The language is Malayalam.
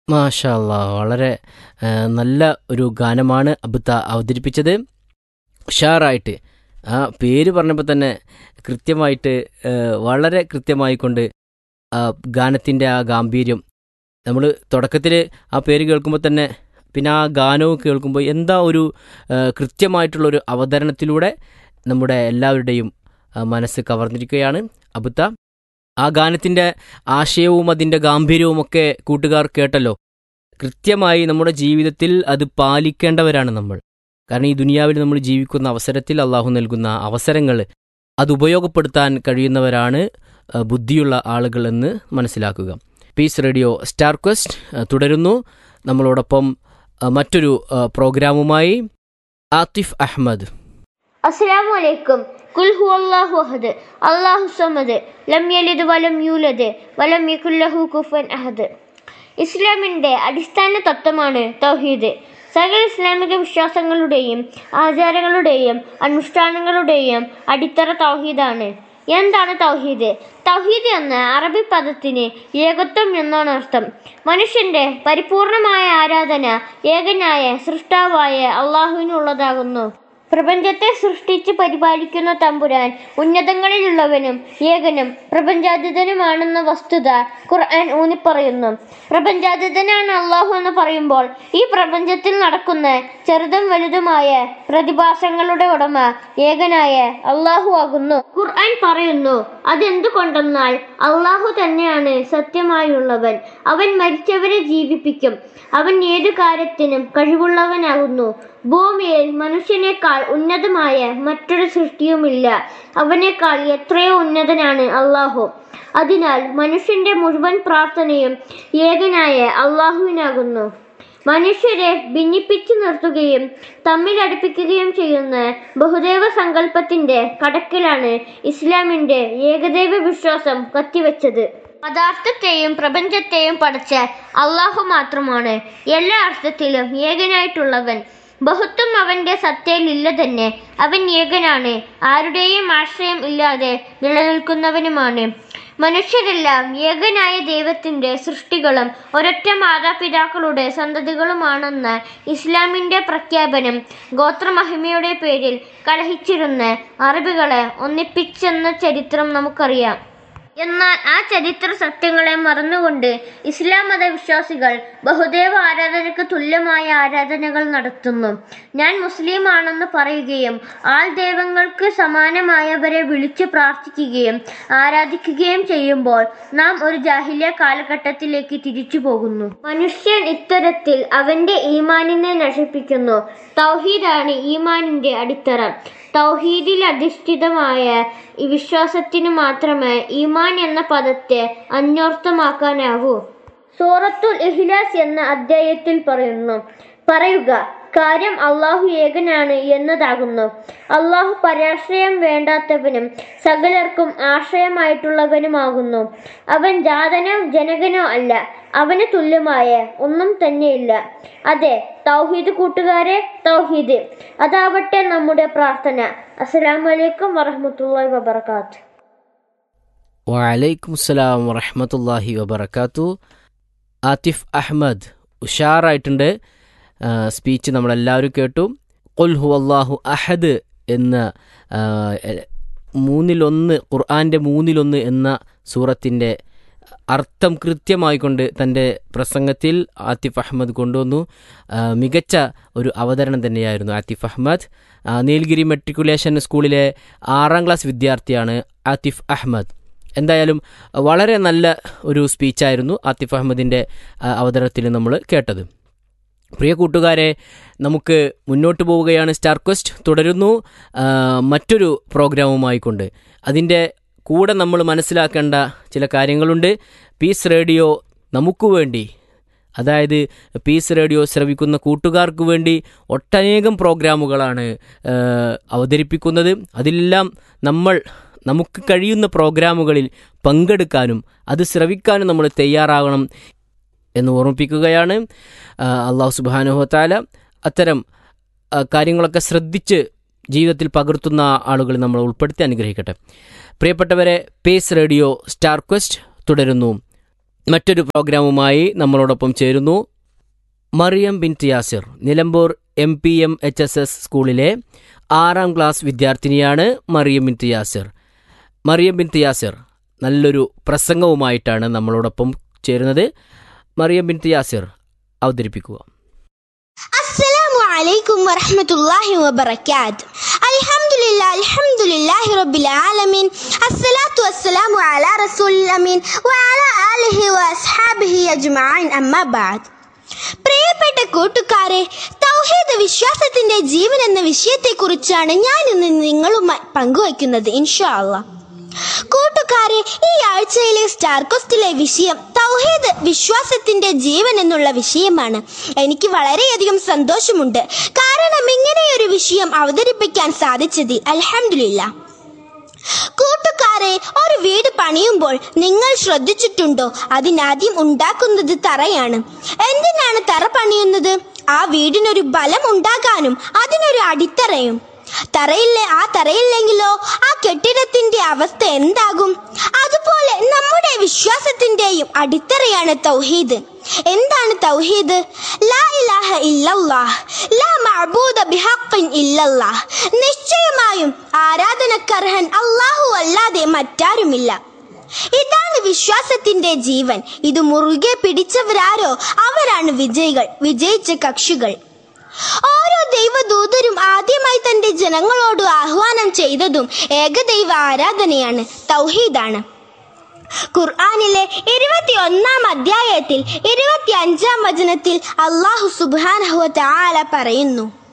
മാഷാ അല്ലാ വളരെ ആ, നല്ല ഒരു ഗാനമാണ് അബുത്ത അവതരിപ്പിച്ചത് ഉഷാറായിട്ട് ആ പേര് പറഞ്ഞപ്പോൾ തന്നെ കൃത്യമായിട്ട് ആ, വളരെ കൃത്യമായിക്കൊണ്ട് ആ ഗാനത്തിൻ്റെ ആ ഗാംഭീര്യം നമ്മൾ തുടക്കത്തിൽ ആ പേര് കേൾക്കുമ്പോൾ തന്നെ പിന്നെ ആ ഗാനവും കേൾക്കുമ്പോൾ എന്താ ഒരു ആ, കൃത്യമായിട്ടുള്ളൊരു അവതരണത്തിലൂടെ നമ്മുടെ എല്ലാവരുടെയും ആ, മനസ്സ് കവർന്നിരിക്കുകയാണ് അബുത്ത ആ ഗാനത്തിൻ്റെ ആശയവും അതിൻ്റെ ഗാംഭീര്യവും ഒക്കെ കൂട്ടുകാർ കേട്ടല്ലോ കൃത്യമായി നമ്മുടെ ജീവിതത്തിൽ അത് പാലിക്കേണ്ടവരാണ് നമ്മൾ കാരണം ഈ ദുനിയാവിൽ നമ്മൾ ജീവിക്കുന്ന അവസരത്തിൽ അള്ളാഹു നൽകുന്ന അവസരങ്ങൾ അത് ഉപയോഗപ്പെടുത്താൻ കഴിയുന്നവരാണ് ആ, ബുദ്ധിയുള്ള ആളുകൾ എന്ന് മനസ്സിലാക്കുക പീസ് റേഡിയോ സ്റ്റാർ ക്വസ്റ്റ് ആ, തുടരുന്നു നമ്മളോടൊപ്പം ആ, മറ്റൊരു ആ, പ്രോഗ്രാമുമായി ആത്തിഫ് അഹമ്മദ് അസ്സലാമു അലൈക്കും കുൽ ഹു അല്ലാഹു അഹദ് അല്ലാഹു സമദ് ലം യലിദ് വലം യൂലദ് വലം യകുല്ലഹു കുഫൻ അഹദ് ഇസ്ലാമിൻ്റെ അടിസ്ഥാന തത്വമാണ് തൗഹീദ് സകല ഇസ്ലാമിക വിശ്വാസങ്ങളുടെയും ആചാരങ്ങളുടെയും അനുഷ്ഠാനങ്ങളുടെയും അടിത്തറ തൗഹീദാണ് എന്താണ് തൗഹീദ് തൗഹീദ് എന്ന അറബി പദത്തിന് ഏകത്വം എന്നാണ് അർത്ഥം മനുഷ്യന്റെ പരിപൂർണമായ ആരാധന ഏകനായ സൃഷ്ടാവായ അള്ളാഹുവിനുള്ളതാകുന്നു പ്രപഞ്ചത്തെ സൃഷ്ടിച്ച് പരിപാലിക്കുന്ന തമ്പുരാൻ ഉന്നതങ്ങളിലുള്ളവനും ഏകനും പ്രപഞ്ചാതീതനുമാണെന്ന വസ്തുത ഖുർആൻ ഊന്നിപ്പറയുന്നു പ്രപഞ്ചാതീതനാണ് അള്ളാഹു എന്ന് പറയുമ്പോൾ ഈ പ്രപഞ്ചത്തിൽ നടക്കുന്ന ചെറുതും വലുതുമായ പ്രതിഭാസങ്ങളുടെ ഉടമ ഏകനായ അള്ളാഹു ആകുന്നു ഖുർആൻ പറയുന്നു അതെന്തുകൊണ്ടെന്നാൽ അള്ളാഹു തന്നെയാണ് സത്യമായുള്ളവൻ അവൻ മരിച്ചവരെ ജീവിപ്പിക്കും അവൻ ഏതു കാര്യത്തിനും കഴിവുള്ളവനാകുന്നു ഭൂമിയിൽ മനുഷ്യനേക്കാൾ ഉന്നതമായ മറ്റൊരു സൃഷ്ടിയുമില്ല അവനേക്കാൾ എത്രയോ ഉന്നതനാണ് അള്ളാഹു അതിനാൽ മനുഷ്യന്റെ മുഴുവൻ പ്രാർത്ഥനയും ഏകനായ അള്ളാഹുവിനാകുന്നു മനുഷ്യരെ ഭിന്നിപ്പിച്ചു നിർത്തുകയും തമ്മിലടുപ്പിക്കുകയും ചെയ്യുന്ന ബഹുദൈവ സങ്കല്പത്തിന്റെ കടക്കിലാണ് ഇസ്ലാമിന്റെ ഏകദൈവ വിശ്വാസം കത്തിവെച്ചത് പദാർത്ഥത്തെയും പ്രപഞ്ചത്തെയും പടച്ച അള്ളാഹു മാത്രമാണ് എല്ലാ അർത്ഥത്തിലും ഏകനായിട്ടുള്ളവൻ ബഹുത്വം അവന്റെ സത്തയിലില്ല തന്നെ അവൻ ഏകനാണ് ആരുടെയും ആശ്രയം ഇല്ലാതെ നിലനിൽക്കുന്നവനുമാണ് മനുഷ്യരെല്ലാം ഏകനായ ദൈവത്തിന്റെ സൃഷ്ടികളും ഒരൊറ്റ മാതാപിതാക്കളുടെ സന്തതികളുമാണെന്ന ഇസ്ലാമിന്റെ പ്രഖ്യാപനം ഗോത്രമഹിമയുടെ പേരിൽ കലഹിച്ചിരുന്ന അറബികളെ ഒന്നിപ്പിച്ചെന്ന ചരിത്രം നമുക്കറിയാം എന്നാൽ ആ ചരിത്ര സത്യങ്ങളെ മറന്നുകൊണ്ട് ഇസ്ലാം മതവിശ്വാസികൾ ബഹുദേവ ആരാധനയ്ക്ക് തുല്യമായ ആരാധനകൾ നടത്തുന്നു ഞാൻ മുസ്ലിം ആണെന്ന് പറയുകയും ആൾ ദൈവങ്ങൾക്ക് സമാനമായവരെ വിളിച്ചു പ്രാർത്ഥിക്കുകയും ആരാധിക്കുകയും ചെയ്യുമ്പോൾ നാം ഒരു ജാഹിലിയ കാലഘട്ടത്തിലേക്ക് തിരിച്ചു പോകുന്നു മനുഷ്യൻ ഇത്തരത്തിൽ അവന്റെ ഈമാനിനെ നശിപ്പിക്കുന്നു തൗഹീദാണ് ഈമാനിന്റെ അടിത്തറ തൗഹീദിൽ അധിഷ്ഠിതമായ ഈ വിശ്വാസത്തിന് മാത്രമേ ഈമാൻ എന്ന പദത്തെ അന്വർത്ഥമാക്കാനാവൂ സൂറത്തുൽ ഇഹ്ലാസ് എന്ന അധ്യായത്തിൽ പറയുന്നു പറയുക കാര്യം അള്ളാഹു ഏകനാണ് എന്നതാകുന്നു അള്ളാഹു പരാശ്രയം വേണ്ടാത്തവനും സകലർക്കും ആശ്രയമായിട്ടുള്ളവനുമാകുന്നു അവൻ ജാതനോ ജനകനോ അല്ല അവന് തുല്യമായ ഒന്നും തന്നെയില്ല അതെ തൗഹീദ് കൂട്ടുകാരെ തൗഹീദ് അതാവട്ടെ നമ്മുടെ പ്രാർത്ഥന അസ്സലാമു അലൈക്കും വറഹ്മത്തുള്ളാഹി വബർക്കാത്തു വലൈക്കും സ്സലാം വറഹമത്തല്ലാഹി വബർക്കാത്തു ആതിഫ് അഹമ്മദ് ഉഷാറായിട്ടുണ്ട് ആ, സ്പീച്ച് നമ്മളെല്ലാവരും കേട്ടു കൊൽ ഹു അള്ളാഹു അഹദ് എന്ന ആ, എ- മൂന്നിലൊന്ന് ഖുർആൻ്റെ മൂന്നിലൊന്ന് എന്ന സൂറത്തിൻ്റെ അർത്ഥം കൃത്യമായിക്കൊണ്ട് തൻ്റെ പ്രസംഗത്തിൽ ആതിഫ് അഹമ്മദ് കൊണ്ടുവന്നു ആ, മികച്ച ഒരു അവതരണം തന്നെയായിരുന്നു ആതിഫ് അഹമ്മദ് ആ, നീലഗിരി മെട്രിക്കുലേഷൻ സ്കൂളിലെ ആറാം ക്ലാസ് വിദ്യാർത്ഥിയാണ് ആതിഫ് അഹമ്മദ് എന്തായാലും വളരെ നല്ല ഒരു സ്പീച്ചായിരുന്നു ആതിഫ് അഹമ്മദിൻ്റെ ആ, അവതരണത്തിൽ നമ്മൾ കേട്ടത് പ്രിയ കൂട്ടുകാരെ നമുക്ക് മുന്നോട്ട് പോവുകയാണ് സ്റ്റാർ ക്വസ്റ്റ് തുടരുന്നു ആ, മറ്റൊരു പ്രോഗ്രാമുമായിക്കൊണ്ട് അതിൻ്റെ കൂടെ നമ്മൾ മനസ്സിലാക്കേണ്ട ചില കാര്യങ്ങളുണ്ട് പീസ് റേഡിയോ നമുക്ക് വേണ്ടി അതായത് പീസ് റേഡിയോ ശ്രവിക്കുന്ന കൂട്ടുകാർക്ക് വേണ്ടി ഒട്ടനേകം പ്രോഗ്രാമുകളാണ് ആ, അവതരിപ്പിക്കുന്നത് അതിലെല്ലാം നമ്മൾ നമുക്ക് കഴിയുന്ന പ്രോഗ്രാമുകളിൽ പങ്കെടുക്കാനും അത് ശ്രവിക്കാനും നമ്മൾ തയ്യാറാകണം എന്ന് ഓർമ്മിപ്പിക്കുകയാണ് ആ, അള്ളാഹു സുബാനുഹത്താല അത്തരം ആ, കാര്യങ്ങളൊക്കെ ശ്രദ്ധിച്ച് ജീവിതത്തിൽ പകർത്തുന്ന ആളുകൾ നമ്മൾ ഉൾപ്പെടുത്തി അനുഗ്രഹിക്കട്ടെ പ്രിയപ്പെട്ടവരെ പേസ് റേഡിയോ സ്റ്റാർ ക്വസ്റ്റ് തുടരുന്നു മറ്റൊരു പ്രോഗ്രാമുമായി നമ്മളോടൊപ്പം ചേരുന്നു Mariyam bin Yasir Nilambur M P M H S S സ്കൂളിലെ ആറാം ക്ലാസ് വിദ്യാർത്ഥിനിയാണ് മറിയം ബിൻ യാസിർ മറിയം ബിൻ യാസിർ നല്ലൊരു പ്രസംഗവുമായിട്ടാണ് നമ്മളോടൊപ്പം ചേരുന്നത് മറിയം ബിൻ യാസിർ അവതരിപ്പിക്കുക السلام عليكم ورحمة الله وبركاته الحمد لله الحمد لله رب العالمين الصلاة والسلام على رسول الأمين وعلى آله وأصحابه أجمعين أما بعد പ്രിയപ്പെട്ട കൂട്ടുകാരെ തൗഹീദ് വിശ്വാസത്തിന്റെ ജീവൻ എന്ന വിഷയത്തെക്കുറിച്ചാണ് ഞാൻ ഇന്ന് നിങ്ങളുമായി പങ്കുവയ്ക്കുന്നത് ഇൻഷാ അള്ളാഹ് കൂട്ടുകാരെ ഈ ആഴ്ചയിലെ സ്റ്റാർ കോസ്റ്റിലെ വിഷയം തൗഹീദ് വിശ്വാസത്തിന്റെ ജീവൻ എന്നുള്ള വിഷയമാണ് എനിക്ക് വളരെയധികം സന്തോഷമുണ്ട് കാരണം ഇങ്ങനെയൊരു വിഷയം അവതരിപ്പിക്കാൻ സാധിച്ചതിൽ അൽഹംദുലില്ല കൂട്ടുകാരെ ഒരു വീട് പണിയുമ്പോൾ നിങ്ങൾ ശ്രദ്ധിച്ചിട്ടുണ്ടോ അതിനാദ്യം ഉണ്ടാക്കുന്നത് തറയാണ് എന്തിനാണ് തറ പണിയുന്നത് ആ വീടിനൊരു ബലം ഉണ്ടാകാനും അതിനൊരു അടിത്തറയും തറയില്ലേ ആ തറയില്ലെങ്കിലോ ആ കെട്ടിടത്തിന്റെ അവസ്ഥ എന്താകും അതുപോലെ നമ്മുടെ വിശ്വാസത്തിന്റെയും അടിത്തറയാണ് തൗഹീദ് എന്താണ് തൗഹീദ് ലാ ഇലാഹ ഇല്ലല്ലാഹ് ലാ മഅബൂദ ബിഹഖിൻ ഇല്ലല്ലാഹ് നിശ്ചയമായും ആരാധനക്കർഹൻ അല്ലാഹു അല്ലാതെ മറ്റാരുമില്ല ഇതാണ് വിശ്വാസത്തിന്റെ ജീവൻ ഇത് മുറുകെ പിടിച്ചവരാരോ അവരാണ് വിജയികൾ വിജയിച്ച കക്ഷികൾ ഓരോ ദൈവദൂതരും ആദ്യമായി തന്റെ ജനങ്ങളോട് ആഹ്വാനം ചെയ്തതും ഏകദൈവ ആരാധനയാണ് തൗഹീദാണ് ഖുർആനിലെ ഇരുപത്തി ഒന്നാം അധ്യായത്തിൽ ഇരുപത്തി അഞ്ചാം വചനത്തിൽ അള്ളാഹു സുബാനഹുവ താല പറയുന്നു